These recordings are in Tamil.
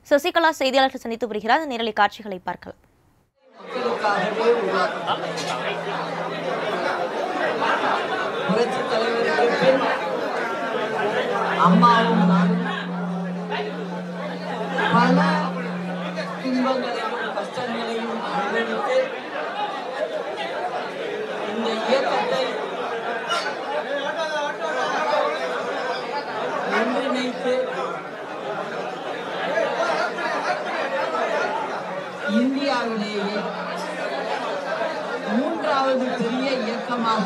சசிகலா செய்தியாளர்கள் சந்தித்து வருகிறார் அந்த நேரலை காட்சிகளை பார்க்கலாம் மக்களுக்காகவே உருவாக்கப்பட்டது. புரட்சித் தலைவருக்கு பின் அம்மாவும் நானும் பல துன்பங்களையும் கஷ்டங்களையும் அனுபவித்து இந்த இயக்கத்தை ஒன்றிணைத்து இந்தியாவிலேயே மூன்றாவது பெரிய இயக்கமாக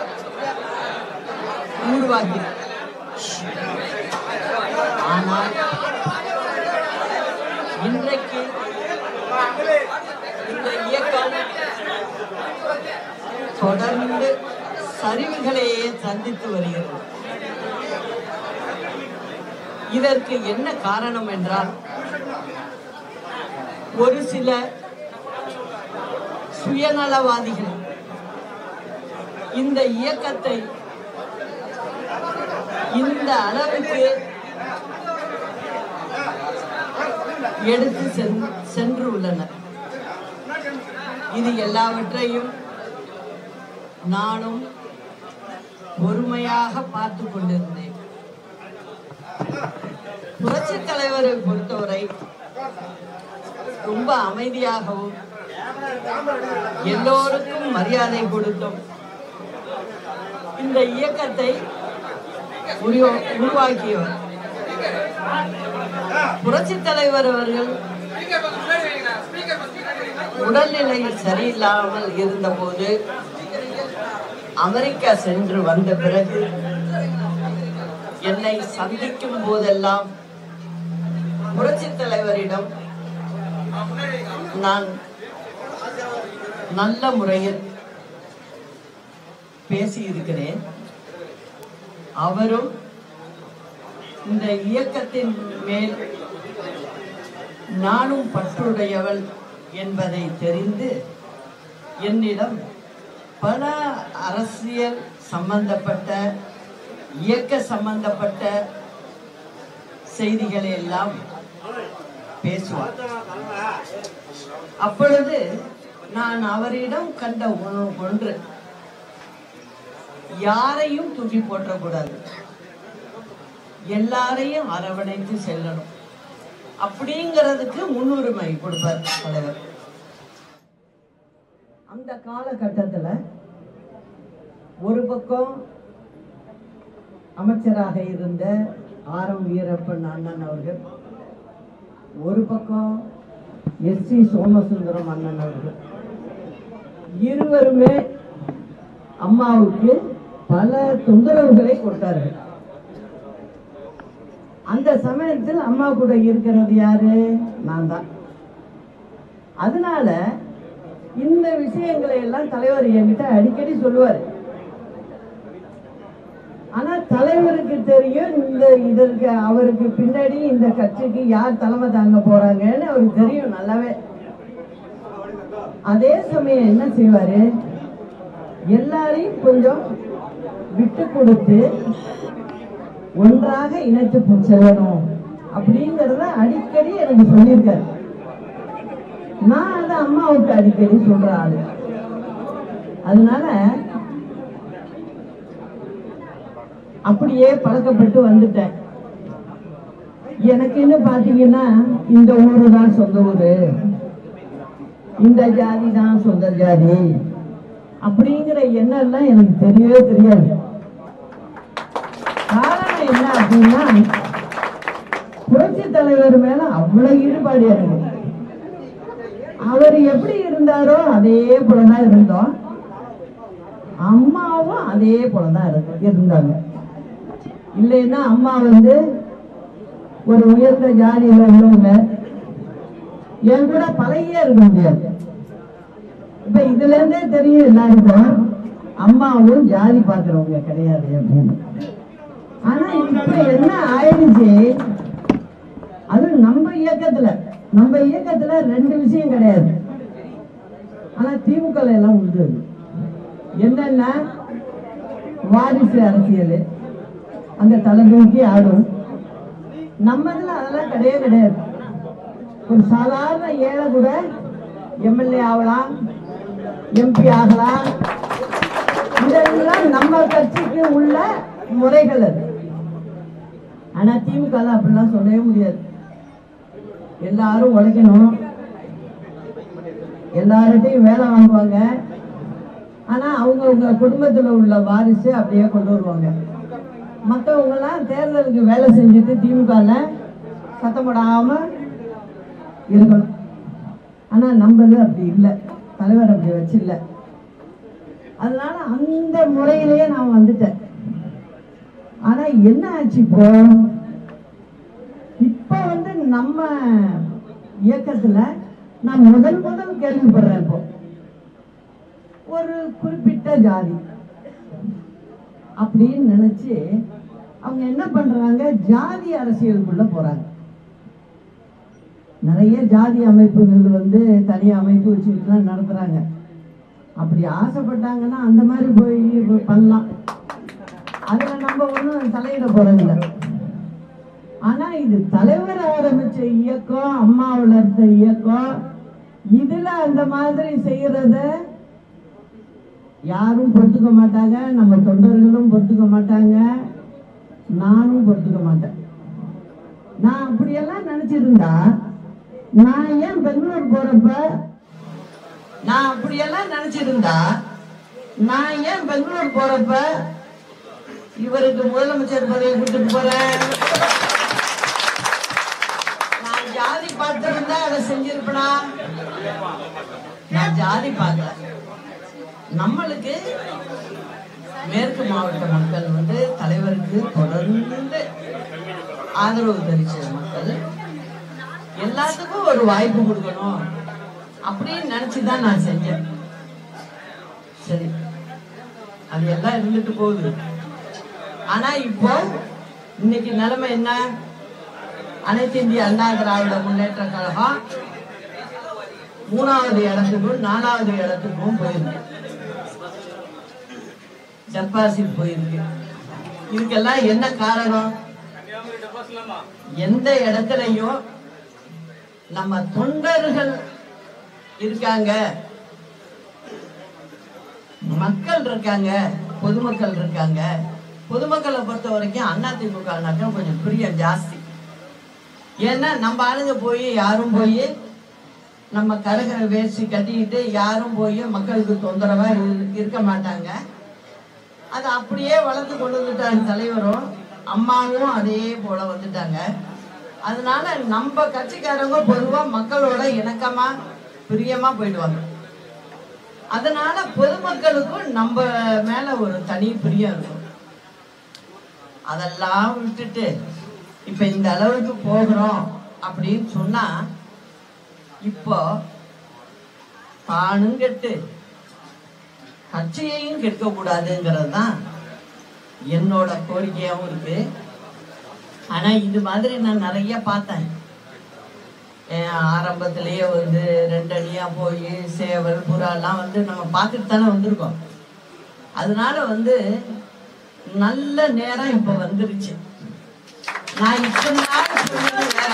உருவாகிறது ஆனால் இன்றைக்கு இந்த இயக்கம் தொடர்ந்து சரிவுகளையே சந்தித்து வருகிறது இதற்கு என்ன காரணம் என்றால் ஒரு சில சுயநலவாதிகள் இந்த இயக்கத்தை இந்த அளவுக்கு எடுத்து சென்- சென்று உள்ளனர் இது எல்லாவற்றையும் நானும் பொறுமையாக பார்த்து கொண்டிருந்தேன் புரட்சித் தலைவரை பொறுத்தவரை ரொம்ப அமைதியாகவும் எல்லோருக்கும் மரியாதை கொடுத்தும் இந்த இயக்கத்தை உருவா- உருவாக்கியவர் புரட்சித் தலைவர் அவர்கள் உடல்நிலை சரியில்லாமல் இருந்தபோது அமெரிக்கா சென்று வந்த பிறகு என்னை சந்திக்கும் போதெல்லாம் புரட்சித் தலைவரிடம் நான் நல்ல முறையில் பேசியிருக்கிறேன் அவரும் இந்த இயக்கத்தின் மேல் நானும் பற்றுடையவள் என்பதை தெரிந்து என்னிடம் பல அரசியல் சம்பந்தப்பட்ட இயக்க சம்பந்தப்பட்ட செய்திகளை எல்லாம் பேசுவார் அப்பொழுது நான் அவரிடம் கண்ட ஒ- ஒன்று யாரையும் தூக்கி போற்றக்கூடாது எல்லாரையும் அரவணைத்து செல்லணும் அப்படிங்கிறதுக்கு முன்னுரிமை கொடுப்பார் தலைவர் அந்த காலகட்டத்துல ஒரு பக்கம் அமைச்சராக இருந்த ஆர் எம் வீரப்பன் அண்ணன் அவர்கள் ஒரு பக்கம் எஸ் சி சோமசுந்தரம் அண்ணன் அவர்கள் இருவருமே அம்மாவுக்கு பல தொந்தரவுகளை கொடுத்தார்கள் அந்த சமயத்தில் அம்மா கூட இருக்கிறது யாரு நான் தான் அதனால இந்த விஷயங்களை எல்லாம் தலைவர் என்கிட்ட அடிக்கடி சொல்லுவார் ஆனா தலைவருக்கு தெரியும் இந்த இதற்கு அவருக்கு பின்னாடி இந்த கட்சிக்கு யார் தலைமை தாங்க போறாங்கன்னு அவருக்கு தெரியும் நல்லாவே அதே சமயம் என்ன செய்வாரு எல்லாரையும் கொஞ்சம் விட்டு கொடுத்து ஒன்றாக இணைத்து போ- செல்லணும் அப்படிங்கறத அடிக்கடி எனக்கு சொல்லியிருக்காரு நான் அதை அம்மாவுக்கு அடிக்கடி சொல்ற ஆளு அதனால அப்படியே பழக்கப்பட்டு வந்துட்டேன் எனக்குன்னு பாத்தீங்கன்னா இந்த ஊரு தான் சொந்த ஊரு இந்த ஜாதி தான் சொந்த ஜாதி அப்படிங்கிற எண்ணம் எல்லாம் எனக்கு தெரியவே தெரியாது காரணம் என்ன அப்படின்னா புரட்சி தலைவர் மேல அவ்வளவு ஈடுபாடு எனக்கு அவர் எப்படி இருந்தாரோ அதே போலதான் இருந்தோம் அம்மாவும் அதே போலதான் இருந்து- இருந்தாங்க இல்லைன்னா அம்மா வந்து ஒரு உயர்ந்த ஜாதியில உள்ளவங்க என் கூட பழகியே இருக்க முடியாது இப்ப இதுல இருந்தே தெரியும் எல்லாருக்கும் அம்மாவும் ஜாதி பாக்குறவங்க கிடையாது அப்படின்னு ஆனா இப்ப என்ன ஆயிடுச்சு அது நம்ம இயக்கத்துல நம்ம இயக்கத்துல ரெண்டு விஷயம் கிடையாது ஆனா திமுக ல எல்லாம் உண்டு என்னன்னா வாரிசு அரசியல் அங்க தலை தூக்கி ஆடும் நம்ம இதுல அதெல்லாம் கிடையவே கிடையாது ஒரு சாதாரண ஏழை கூட எம்எல்ஏ ஆகலாம் எம்பி ஆகலாம் இதெல்லாம் நம்ம கட்சிக்கு உள்ள முறைகள் அது ஆனா திமுக ல அப்படிலாம் சொல்லவே முடியாது எல்லாரும் உழைக்கணும் எல்லார்கிட்டையும் வேலை வாங்குவாங்க ஆனா அவங்கவுங்க குடும்பத்துல உள்ள வாரிசு அப்படியே கொண்டு வருவாங்க மற்றவங்கெல்லாம் தேர்தலுக்கு வேலை செஞ்சுட்டு திமுகல சத்தம் போடாம இருக்கணும் ஆனா நம்மது அப்படி இல்லை தலைவர் அப்படி வச்சில்ல அதனால அந்த முறையிலேயே நான் வந்துட்டேன் ஆனா என்ன ஆச்சு இப்போ இப்ப வந்து நம்ம இயக்கத்துல நான் முதல் முதல் கேள்விப்படுறேன் இப்போ ஒரு குறிப்பிட்ட ஜாதி அப்படின்னு நினைச்சு அவங்க என்ன பண்றாங்க ஜாதி அரசியலுக்குள்ள போறாங்க நிறைய ஜாதி அமைப்புகள் வந்து தனி அமைப்பு வச்சுக்கிட்டுலாம் நடத்துறாங்க அப்படி ஆசைப்பட்டாங்கன்னா அந்த மாதிரி போய் பண்ணலாம் அதுல நம்ம ஒன்றும் தலையிட போறதில்ல ஆனா இது தலைவர் ஆரம்பிச்ச இயக்கம் அம்மா வளர்த்த இயக்கம் இதுல அந்த மாதிரி செய்யறத யாரும் பொறுத்துக்க மாட்டாங்க நம்ம தொண்டர்களும் பொறுத்துக்க மாட்டாங்க நானும் பொறுத்துக்க மாட்டேன் நான் அப்படியெல்லாம் நினைச்சிருந்தா நான் ஏன் பெங்களூர் போறப்ப நான் அப்படியெல்லாம் நினைச்சிருந்தா நான் ஏன் பெங்களூர் போறப்ப இவருக்கு முதலமைச்சர் பதவி கொடுத்துட்டு போறேன் நான் ஜாதி பார்த்திருந்தா அதை செஞ்சிருப்பனா நான் ஜாதி பார்க்கல நம்மளுக்கு மேற்கு மாவட்ட மக்கள் வந்து தலைவருக்கு தொடர்ந்து ஆதரவு தெரிவிச்ச மக்கள் எல்லாத்துக்கும் ஒரு வாய்ப்பு கொடுக்கணும் அப்படின்னு நினைச்சுதான் நான் செஞ்சேன் சரி அது எல்லாம் இருந்துட்டு போகுது ஆனா இப்போ இன்னைக்கு நிலைமை என்ன அனைத்து இந்திய அண்ணா திராவிட முன்னேற்ற கழகம் மூணாவது இடத்துக்கும் நாலாவது இடத்துக்கும் போயிருக்கு டெபாசிட் போயிருக்கு இதுக்கெல்லாம் என்ன காரணம் எந்த இடத்துலயும் நம்ம தொண்டர்கள் இருக்காங்க மக்கள் இருக்காங்க பொதுமக்கள் இருக்காங்க பொதுமக்களை பொறுத்த வரைக்கும் அதிமுக கொஞ்சம் பிரியம் ஜாஸ்தி ஏன்னா நம்ம ஆளுங்க போய் யாரும் போய் நம்ம கரகர வேஷ்டி கட்டிக்கிட்டு யாரும் போய் மக்களுக்கு தொந்தரவா இரு- இருக்க மாட்டாங்க அது அப்படியே வளர்த்து கொண்டு வந்துட்டாங்க தலைவரும் அம்மாவும் அதே போல வந்துட்டாங்க அதனால நம்ம கட்சிக்காரங்க பொதுவா மக்களோட இணக்கமா பிரியமா போயிடுவாங்க அதனால பொதுமக்களுக்கும் நம்ம மேல ஒரு தனி பிரியம் இருக்கும் அதெல்லாம் விட்டுட்டு இப்ப இந்த அளவுக்கு போகிறோம் அப்படின்னு சொன்னா இப்போ தானும் கெட்டு கட்சியையும் கெடுக்க கூடாதுங்கிறது தான் என்னோட கோரிக்கையாகவும் இருக்கு ஆனா இது மாதிரி நான் நிறைய பார்த்தேன் ஏன் ஆரம்பத்திலேயே வந்து ரெண்டு அணியா போய் சேவல் புறாலாம் வந்து நம்ம பார்த்துட்டு தானே வந்திருக்கோம் அதனால வந்து நல்ல நேரம் இப்ப வந்துருச்சு நான் இத்தனை நாள் சொன்னது வேற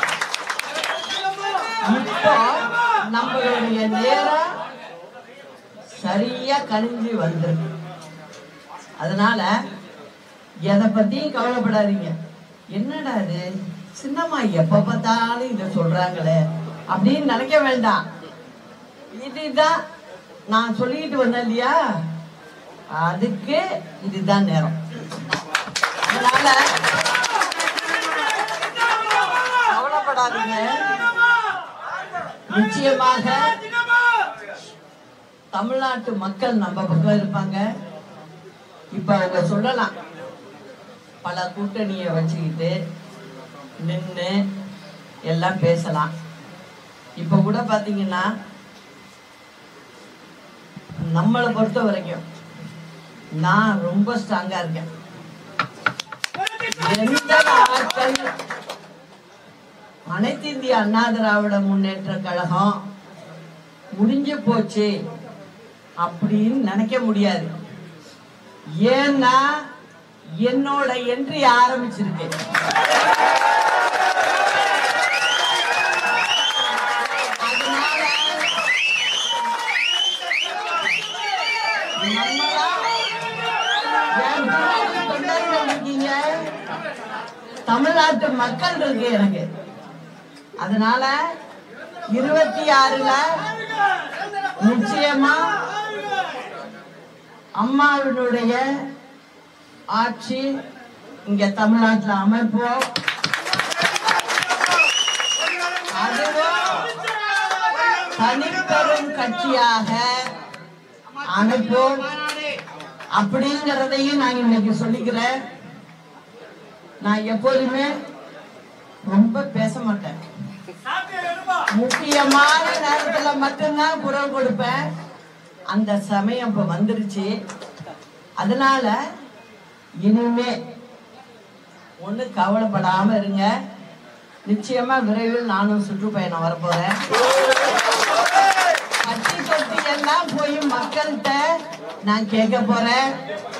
இப்போ நம்மளுடைய நேரம் சரியா கணிஞ்சு வந்திருக்கு அதனால எதை பத்தியும் கவலைப்படாதீங்க என்னடா இது சின்னம்மா எப்ப பார்த்தாலும் இத சொல்றாங்களே அப்படின்னு நினைக்க வேண்டாம் இதுதான் நான் சொல்லிட்டு வந்தேன் இல்லையா அதுக்கு இதுதான் நேரம் அதனால கவலைப்படாதீங்க நிச்சயமாக தமிழ்நாட்டு மக்கள் நம்ம பக்கம் இருப்பாங்க இப்ப அவங்க சொல்லலாம் பல கூட்டணியை வச்சுக்கிட்டு நின்று எல்லாம் பேசலாம் இப்ப கூட பாத்தீங்கன்னா நம்மளை பொறுத்த வரைக்கும் நான் ரொம்ப ஸ்ட்ராங்கா இருக்கேன் எந்த ஆட்கள் அனைத்து இந்திய அண்ணா திராவிட முன்னேற்ற கழகம் முடிஞ்சு போச்சு அப்படின்னு நினைக்க முடியாது ஏன்னா என்னோட என்ட்ரி ஆரம்பிச்சிருக்கு மக்கள் இருக்கு எனக்கு அதனால இருபத்தி ஆறுல நிச்சயமா அம்மாவினுடைய ஆட்சி இங்க தமிழ்நாட்டுல அமைப்போம் அதுவும் தனிப்பெரும் கட்சியாக அனுப்போம் அப்படிங்கிறதையும் நான் இன்னைக்கு சொல்லிக்கிறேன் நான் எப்போதுமே ரொம்ப பேச மாட்டேன் முக்கியமான நேரத்துல மட்டும்தான் குரல் கொடுப்பேன் அந்த சமயம் இப்ப வந்துருச்சு அதனால இனிமே ஒண்ணு கவலைப்படாம இருங்க நிச்சயமா விரைவில் நானும் சுற்றுப்பயணம் வரப்போறேன் பட்டி தொட்டி எல்லாம் போய் மக்கள்கிட்ட நான் கேட்க போறேன்